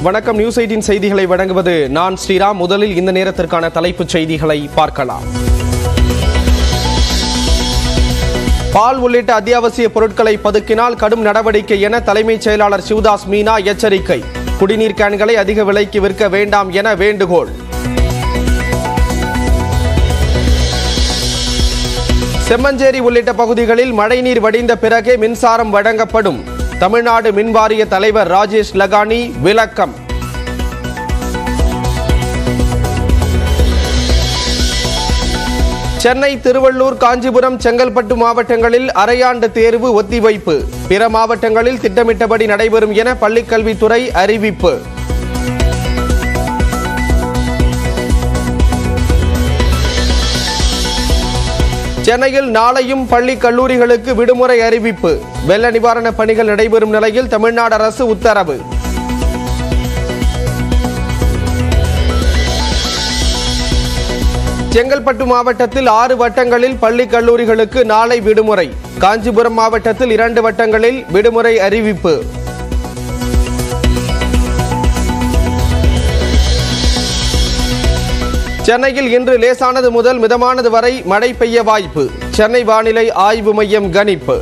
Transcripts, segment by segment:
வணக்கம் news eighteen செய்திகளை வழங்குவது நான் ஸ்ரீராம் முதலில் இந்த நேரத்திற்கான தலைப்புச் செய்திகளை பார்க்கலாம் பால் உள்ளிட்ட அத்தியாவசிய பொருட்களை பதுக்கினால் கடும் நடவடிக்கை என தலைமைச் செயலாளர் சிவதாஸ் மீனா எச்சரிக்கை குடிநீர் கேன்களை அதிக விலைக்கு விற்க வேண்டாம் என வேண்டுகோள் செம்மஞ்சேரி உள்ளிட்ட பகுதிகளில் மழைநீர் வடிந்த பிறகே மின்சாரம் வழங்கப்படும் தமிழ்நாடு மின்வாரிய தலைவர் ராஜேஷ் லகானி விளக்கம் சென்னை திருவள்ளூர் காஞ்சிபுரம் செங்கல்பட்டு மாவட்டங்களில் அரையாண்டு தேர்வு ஒத்திவைப்பு பிற மாவட்டங்களில் திட்டமிட்டபடி நடைபெறும் என பள்ளிக்கல்வித்துறை அறிவிப்பு சென்னையில் நாளையும் பள்ளி கல்லூரிகளுக்கு விடுமுறை அறிவிப்பு வெள்ள நிவாரணப் பணிகள் நடைபெறும் நிலையில் தமிழ்நாடு அரசு உத்தரவு செங்கல்பட்டு மாவட்டத்தில் ஆறு வட்டங்களில் பள்ளி கல்லூரிகளுக்கு நாளை விடுமுறை காஞ்சிபுரம் மாவட்டத்தில் இரண்டு வட்டங்களில் விடுமுறை அறிவிப்பு சென்னையில் இன்று லேசானது முதல் மிதமானது வரை மழை பெய்ய வாய்ப்பு சென்னை வானிலை ஆய்வு மையம் கணிப்பு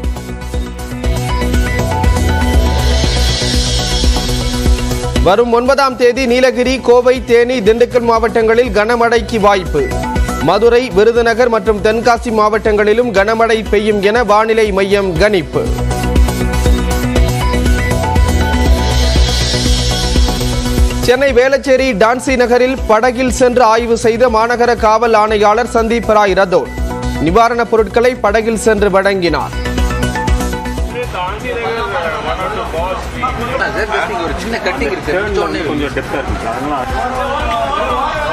வரும் ஒன்பதாம் தேதி நீலகிரி கோவை தேனி திண்டுக்கல் மாவட்டங்களில் கனமழைக்கு வாய்ப்பு மதுரை விருதுநகர் மற்றும் தென்காசி மாவட்டங்களிலும் கனமழை பெய்யும் என வானிலை மையம் கணிப்பு சென்னை வேளச்சேரி டான்சி நகரில் படகில் சென்று ஆய்வு செய்த மாநகர காவல் ஆணையாளர் சந்தீப் ராய் ரதோர் நிவாரணப் பொருட்களை படகில் சென்று வழங்கினார் சார் just இங்க ஒரு சின்ன கட்டிங் இருக்கு முடிச்ச உடனே கொஞ்சம் டெப்தா இருக்கு அதனால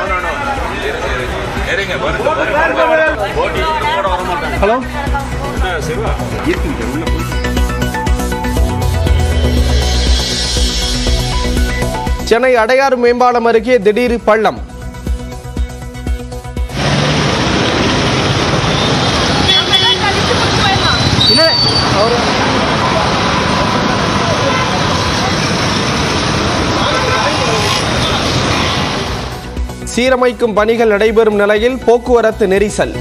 ஹலோ சிவா இருக்குங்க உள்ள போய் சென்னை அடையாறு மேம்பாலம் அருகே திடீர் பள்ளம் சீரமைக்கும் பணிகள் நடைபெறும் நிலையில் போக்குவரத்து நெரிசல்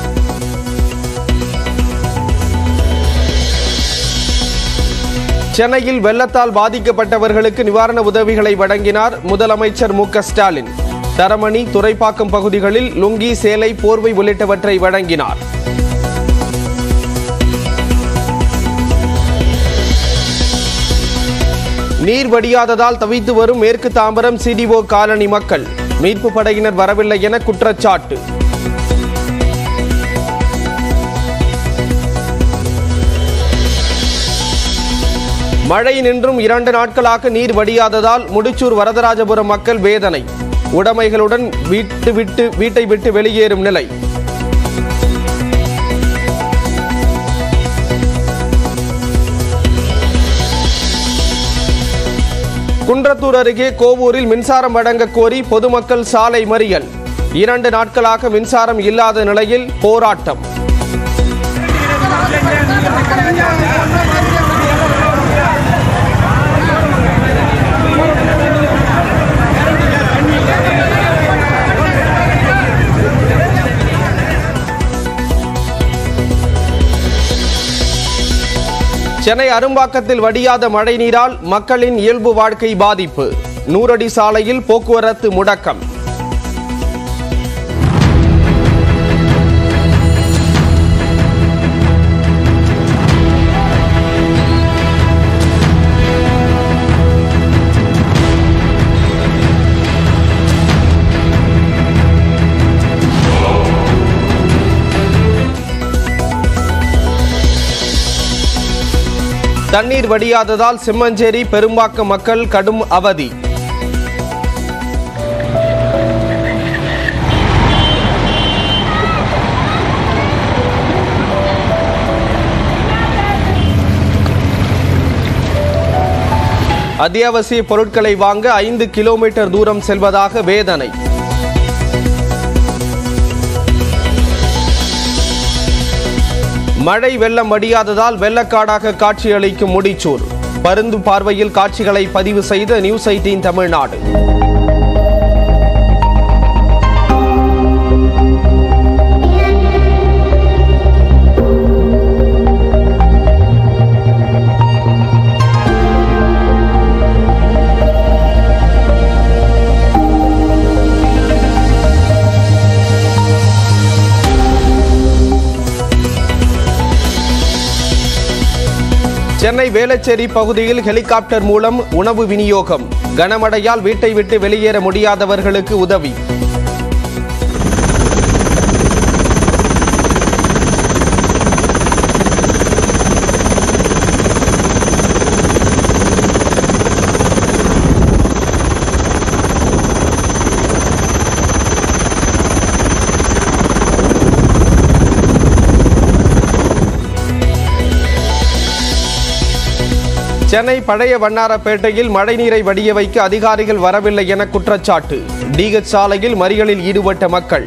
சென்னையில் வெள்ளத்தால் பாதிக்கப்பட்டவர்களுக்கு நிவாரண உதவிகளை வழங்கினார் முதலமைச்சர் மு க ஸ்டாலின் தரமணி துறைப்பாக்கம் பகுதிகளில் லுங்கி சேலை போர்வை உள்ளிட்டவற்றை வழங்கினார் நீர் வடியாததால் தவித்து வரும் மேற்கு தாம்பரம் சிடிஓ காலனி மக்கள் மீட்பு படையினர் வரவில்லை என குற்றச்சாட்டு மழை நின்றும் இரண்டு நாட்களாக நீர் வடியாததால் முடிச்சூர் வரதராஜபுரம் மக்கள் வேதனை உடைமைகளுடன் வீட்டு விட்டு வீட்டை விட்டு வெளியேறும் நிலை குன்றத்தூர் அருகே கோவூரில் மின்சாரம் வழங்க கோரி பொதுமக்கள் சாலை மறியல் இரண்டு நாட்களாக மின்சாரம் இல்லாத நிலையில் போராட்டம் சென்னை அரும்பாக்கத்தில் வடியாத மழைநீரால் மக்களின் இயல்பு வாழ்க்கை பாதிப்பு நூறடி சாலையில் போக்குவரத்து முடக்கம் தண்ணீர் வடியாததால் செம்மஞ்சேரி பெரும்பாக்கம் மக்கள் கடும் அவதி அத்தியாவசிய பொருட்களை வாங்க ஐந்து கிலோமீட்டர் தூரம் செல்வதாக வேதனை மழை வெள்ளம் வடியாததால் வெள்ளக்காடாக காட்சியளிக்கும் முடிச்சூர் பருந்து பார்வையில் காட்சிகளை பதிவு செய்த நியூஸ் எயிட்டீன் தமிழ்நாடு சென்னை வேளச்சேரி பகுதியில் ஹெலிகாப்டர் மூலம் உணவு விநியோகம் கனமழையால் வீட்டை விட்டு வெளியேற முடியாதவர்களுக்கு உதவி சென்னை பழைய வண்ணாரப்பேட்டையில் மழைநீரை வடிய வைக்க அதிகாரிகள் வரவில்லை என குற்றச்சாட்டு டிஹெச் சாலையில் மறியலில் ஈடுபட்ட மக்கள்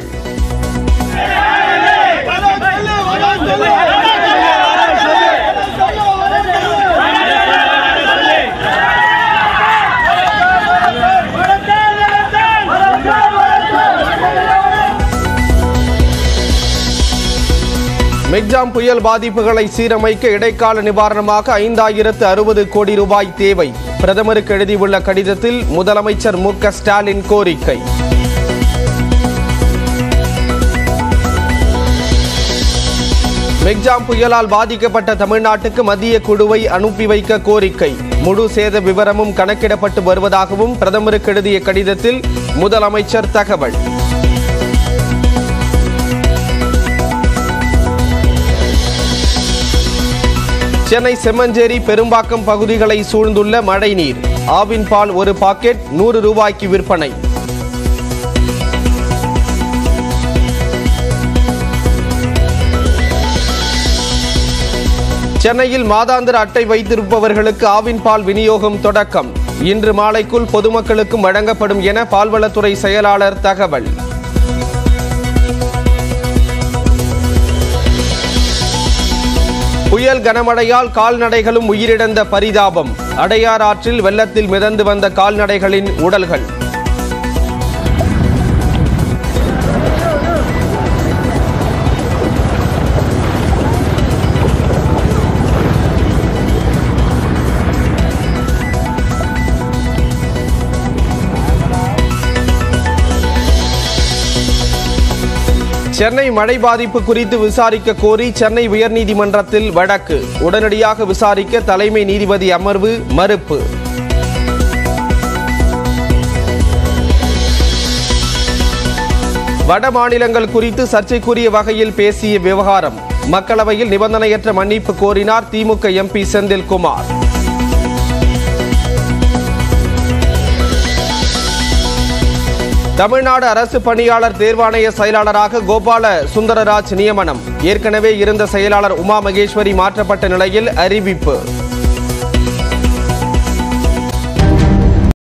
மிக்ஜாம் புயல் பாதிப்புகளை சீரமைக்க இடைக்கால நிவாரணமாக ஐந்தாயிரத்து அறுபது கோடி ரூபாய் தேவை பிரதமருக்கு எழுதியுள்ள கடிதத்தில் முதலமைச்சர் மு க ஸ்டாலின் கோரிக்கை மிக்ஜாம் புயலால் பாதிக்கப்பட்ட தமிழ்நாட்டுக்கு மத்திய குழுவை அனுப்பி வைக்க கோரிக்கை முழு சேத விவரமும் கணக்கிடப்பட்டு வருவதாகவும் பிரதமருக்கு எழுதிய கடிதத்தில் முதலமைச்சர் தகவல் சென்னை செம்மஞ்சேரி பெரும்பாக்கம் பகுதிகளை சூழ்ந்துள்ள மழைநீர் ஆவின் பால் ஒரு பாக்கெட் நூறு ரூபாய்க்கு விற்பனை சென்னையில் மாதாந்திர அட்டை வைத்திருப்பவர்களுக்கு ஆவின் பால் விநியோகம் தொடக்கம் இன்று மாலைக்குள் பொதுமக்களுக்கும் வழங்கப்படும் என பால்வளத்துறை செயலாளர் தகவல் புயல் கனமழையால் கால்நடைகளும் உயிரிழந்த பரிதாபம் அடையார் ஆற்றில் வெள்ளத்தில் மிதந்து வந்த கால்நடைகளின் உடல்கள் சென்னை மழை பாதிப்பு குறித்து விசாரிக்க கோரி சென்னை உயர்நீதிமன்றத்தில் வழக்கு உடனடியாக விசாரிக்க தலைமை நீதிபதி அமர்வு மறுப்பு வட மாநிலங்கள் குறித்து சர்ச்சைக்குரிய வகையில் பேசிய விவகாரம் மக்களவையில் நிபந்தனையற்ற மன்னிப்பு கோரினார் திமுக எம்பி செந்தில்குமார் தமிழ்நாடு அரசு பணியாளர் தேர்வாணைய செயலாளராக கோபால சுந்தரராஜ் நியமனம் ஏற்கனவே இருந்த செயலாளர் உமா மகேஸ்வரி மாற்றப்பட்ட நிலையில் அறிவிப்பு